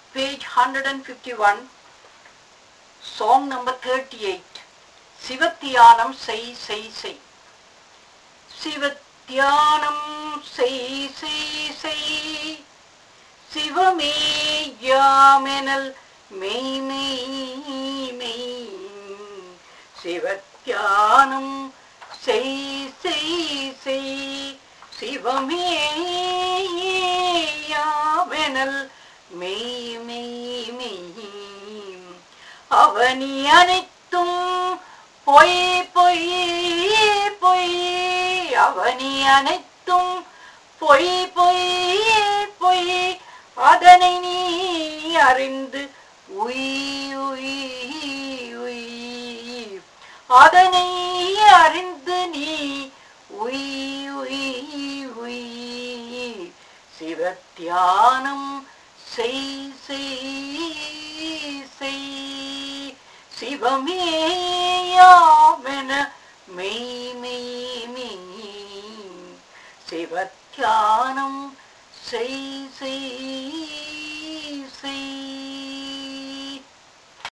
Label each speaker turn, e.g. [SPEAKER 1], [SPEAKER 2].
[SPEAKER 1] page 151, song number 38, சிவத்தியானம் செய் செய் செய் சிவத்தியானம் செய் செய் செய் சிவமே யாமெனல் மெய் மெய் மெய் சிவத்தியானம் செய் செய் செய் சிவமே யாமெனல் மெய் மெய் மெய் அவனி அனைத்தும் பொய் பொய் பொய் அவனி அனைத்தும் பொய் பொய் பொய் அதனை நீ அறிந்து உய் உய் உய் அதனை அறிந்து நீ உய் உய் உய் சிவத்தியானம் செய் செய் செய் சிவமேயாமென மெய் மெய் மெய் சிவத்தியானம் செய் செய்